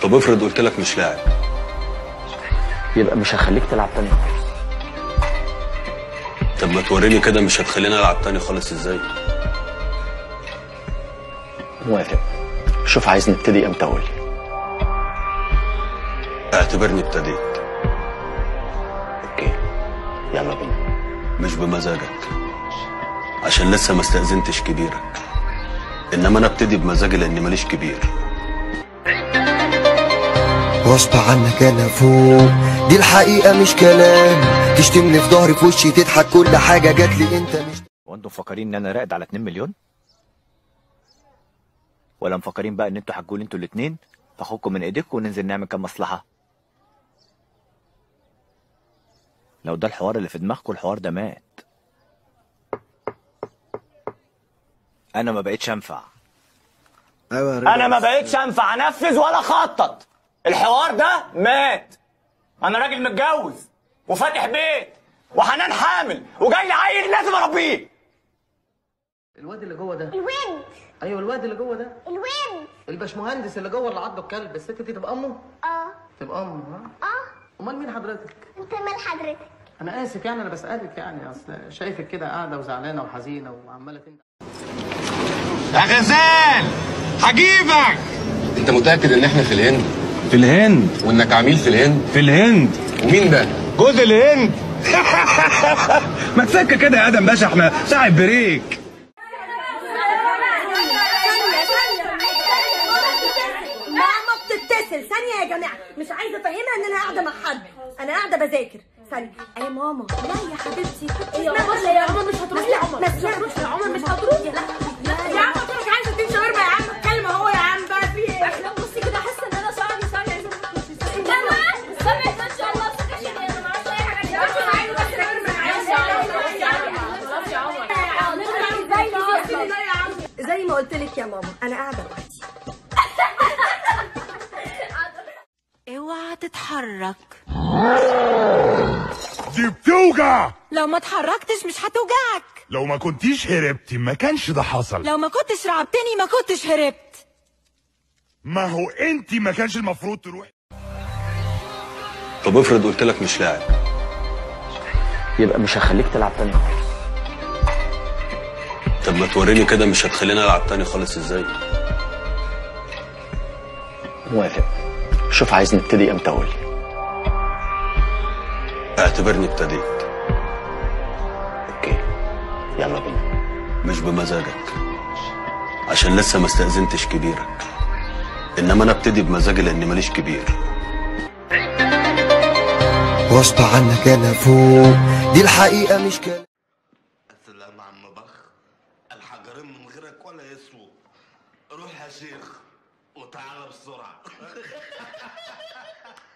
طب افرض قلت لك مش لاعب يبقى مش هخليك تلعب تاني خالص طب ما توريني كده مش هتخليني العب تاني خالص ازاي موافق شوف عايز نبتدي امتى قول لي اعتبرني ابتديت اوكي يلا بينا مش بمزاجك عشان لسه ما استأذنتش كبيرك انما انا ابتدي بمزاجي لاني ماليش كبير غصب عنك انا فوق دي الحقيقة مش كلام تشتمني في ظهري في وشي تضحك كل حاجة جات لي انت مش هو انتوا مفكرين ان انا راقد على 2 مليون ولا مفكرين بقى ان انتوا هتجولي انتوا الاتنين فاخدكم من ايديكم وننزل نعمل كام مصلحه لو ده الحوار اللي في دماغكم الحوار ده مات انا ما بقتش انفع انا ما بقتش انفع انفذ ولا اخطط الحوار ده مات انا راجل متجوز وفاتح بيت وحنان حامل وجاي لي عيل لازم اربيه الواد اللي جوه ده الويند ايوه الواد اللي جوه ده الويند الباشمهندس اللي جوه اللي عضه الكلب الست دي تبقى امه اه تبقى امه ها اه امال مين حضرتك انت مال حضرتك انا اسف يعني انا بسالك يعني اصل شايفك كده قاعده وزعلانه وحزينه وعماله تندم يا غزال هجيبك انت متاكد ان احنا في الهند في الهند وانك عميل في الهند في الهند ومين ده جوز الهند ما تسكت كده يا ادم باشا احنا ساعة بريك ماما بتتصل ثانية يا جماعة مش عايزة افهمها ان انا قاعدة مع حد انا قاعدة بذاكر ثانية اي ماما لا يا حبيبتي يا عمر لا يا عمر مش هتروح يا عمر ما سمعتش يا عمر مش هتروح يا لا يا عم قلت لك عايزة تدي شاورما يا عم اتكلم اهو يا عم بقى في ايه لا بصي كده حاسة ان انا شعري شعري عايزة سامع ان شاء الله عشان انا ما اعرفش اي حاجة يا عم عايزة بس زي ما قلت لك يا ماما انا قاعده لوحدي اوعى تتحرك دي بتوجع لو ما اتحركتش مش هتوجعك لو ما كنتيش هربتي ما كانش ده حصل لو ما كنتش رعبتني ما كنتش هربت ما هو انت ما كانش المفروض تروحي طب افرض قلت لك مش لاعب يبقى مش هخليك تلعب تاني خالص طب ما توريني كده مش هتخليني العب تاني خالص ازاي موافق شوف عايز نبتدي امتى قول لي اعتبرني ابتديت اوكي يلا بينا مش بمزاجك عشان لسه ما استأذنتش كبيرك انما انا ابتدي بمزاجي لاني ماليش كبير غصب عنك انا فوق دي الحقيقة مش كلام السلام عم بخ الحجرين من غيرك ولا يسووا روح يا شيخ وتعالى بسرعة